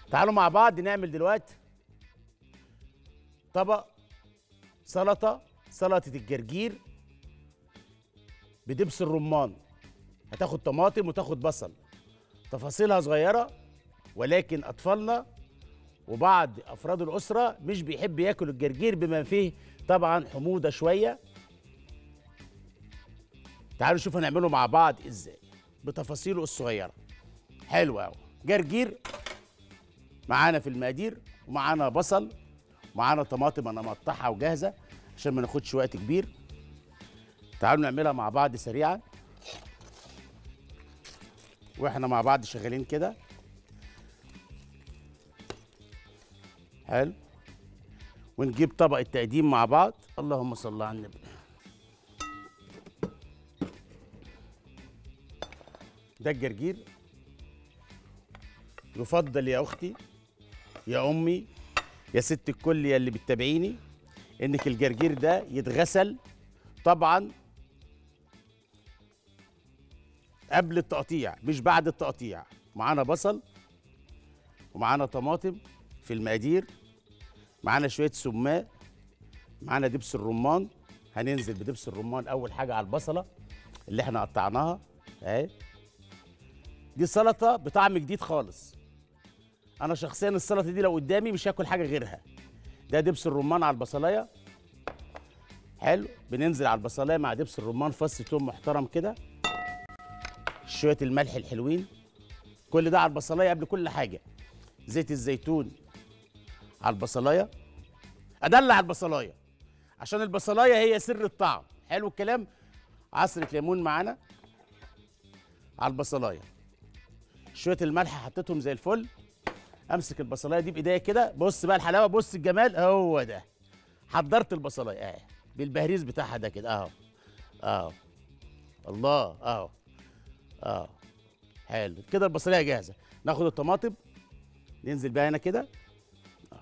تعالوا مع بعض نعمل دلوقتي طبق سلطه سلطه الجرجير بدبس الرمان هتاخد طماطم وتاخد بصل تفاصيلها صغيره ولكن اطفالنا وبعض افراد الاسره مش بيحب ياكل الجرجير بما فيه طبعا حموضه شويه تعالوا نشوف هنعمله مع بعض ازاي بتفاصيله الصغيره حلو قوي جرجير معانا في المقادير ومعانا بصل ومعانا طماطم انا مقطعها وجاهزه عشان ما ناخدش وقت كبير تعالوا نعملها مع بعض سريعا واحنا مع بعض شغالين كده حلو ونجيب طبق التقديم مع بعض اللهم صل على النبي ده الجرجير يفضل يا اختي يا امي يا ست الكل يا اللي بتتابعيني انك الجرجير ده يتغسل طبعا قبل التقطيع مش بعد التقطيع معانا بصل ومعانا طماطم في المقادير معانا شويه سماق معانا دبس الرمان هننزل بدبس الرمان اول حاجه على البصله اللي احنا قطعناها اهي دي سلطه بطعم جديد خالص انا شخصيا السلطه دي لو قدامي مش هاكل حاجه غيرها ده دبس الرمان على البصلايه حلو بننزل على البصلايه مع دبس الرمان فص توم محترم كده شويه الملح الحلوين كل ده على البصلايه قبل كل حاجه زيت الزيتون على البصلايه ادلع البصلايه عشان البصلايه هي سر الطعم حلو الكلام عصره ليمون معانا على البصلايه شويه الملح حطيتهم زي الفل امسك البصلايه دي بايديا كده بص بقى الحلاوه بص الجمال هو ده حضرت البصلايه اهي بالبهريز بتاعها ده كده اهو اهو الله اهو اهو حلو كده البصلايه جاهزه ناخد الطماطم ننزل بقى هنا كده آه.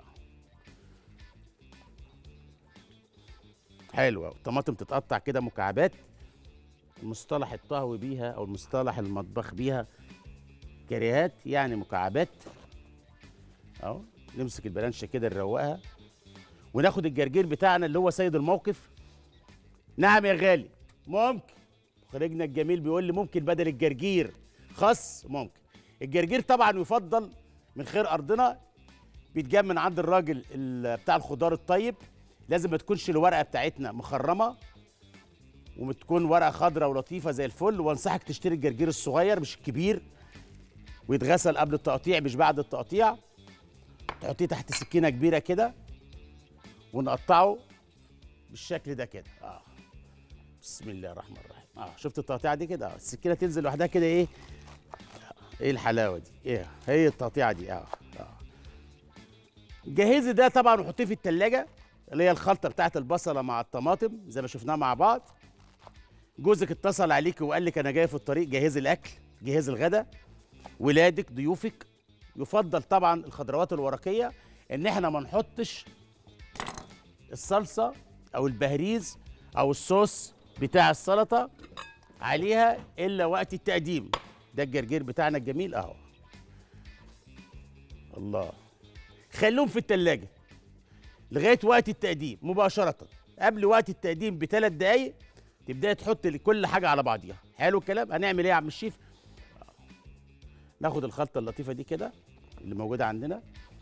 حلو أوي. الطماطم تتقطع كده مكعبات المصطلح الطهوي بيها او المصطلح المطبخ بيها كريهات يعني مكعبات اهو نمسك البلانشه كده نروقها وناخد الجرجير بتاعنا اللي هو سيد الموقف نعم يا غالي ممكن خريجنا الجميل بيقول لي ممكن بدل الجرجير خس ممكن الجرجير طبعا يفضل من خير ارضنا بيتجاب من عند الراجل ال- بتاع الخضار الطيب لازم ما تكونش الورقه بتاعتنا مخرمه وتكون ورقه خضراء ولطيفه زي الفل وانصحك تشتري الجرجير الصغير مش الكبير ويتغسل قبل التقطيع مش بعد التقطيع تحطيه تحت سكينه كبيره كده ونقطعه بالشكل ده كده اه بسم الله الرحمن الرحيم اه شفت التقطيعه دي كده اه السكينه تنزل لوحدها كده ايه ايه الحلاوه دي ايه هي التقطيعه دي اه اه جهزي ده طبعا وحطيه في التلاجة اللي هي الخلطه بتاعت البصله مع الطماطم زي ما شفناها مع بعض جوزك اتصل عليك وقال لك انا جاي في الطريق جهزي الاكل جهزي الغدا ولادك ضيوفك يفضل طبعا الخضروات الورقيه ان احنا ما نحطش الصلصه او البهريز او الصوص بتاع السلطه عليها الا وقت التقديم ده الجرجير بتاعنا الجميل اهو الله خلوهم في التلاجة لغايه وقت التقديم مباشره قبل وقت التقديم بثلاث دقايق تبداي تحط كل حاجه على بعضيها حلو الكلام هنعمل ايه يا عم الشيف ناخد الخلطه اللطيفه دي كده اللي موجوده عندنا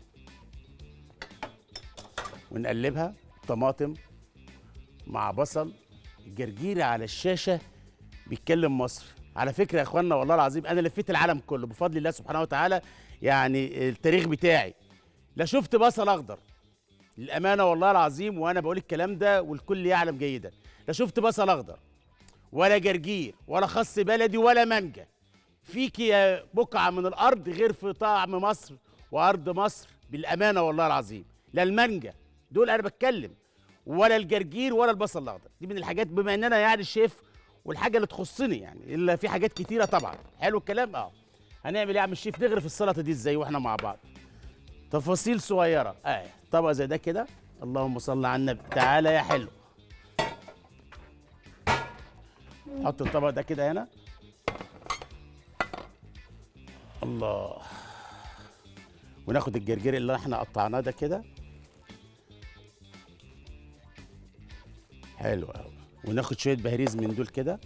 ونقلبها طماطم مع بصل الجرجير على الشاشه بيتكلم مصر على فكره يا اخوانا والله العظيم انا لفيت العالم كله بفضل الله سبحانه وتعالى يعني التاريخ بتاعي لا شفت بصل اخضر للامانه والله العظيم وانا بقول الكلام ده والكل يعلم جيدا لا شفت بصل اخضر ولا جرجير ولا خس بلدي ولا مانجا فيك يا بقعه من الارض غير في طعم مصر وارض مصر بالامانه والله العظيم لا المانجا دول انا بتكلم ولا الجرجير ولا البصل الاخضر دي من الحاجات بما ان انا يعني الشيف والحاجه اللي تخصني يعني الا في حاجات كتيره طبعا حلو الكلام اه هنعمل ايه يا عم الشيف نغرف السلطه دي ازاي واحنا مع بعض تفاصيل صغيره اه طبق زي ده كده اللهم صل على النبي تعالى يا حلو حط الطبق ده كده هنا الله وناخد الجرجير اللي احنا قطعناه ده كده حلو قوي وناخد شويه بهريز من دول كده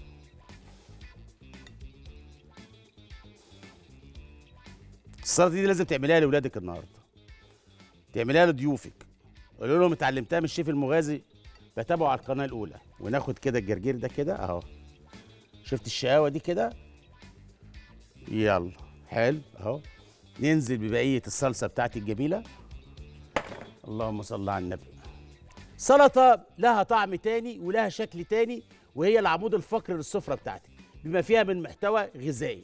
السلطه دي لازم تعمليها لاولادك النهارده تعمليها لضيوفك قولوا لهم اتعلمتها من الشيف المغازي بتابعوا على القناه الاولى وناخد كده الجرجير ده كده اهو شفت الشقاوه دي كده يلا حلو اهو ننزل ببقيه الصلصه بتاعتي الجميله اللهم صل على النبي سلطه لها طعم تاني ولها شكل تاني وهي العمود الفقري للسفره بتاعتي بما فيها من محتوى غذائي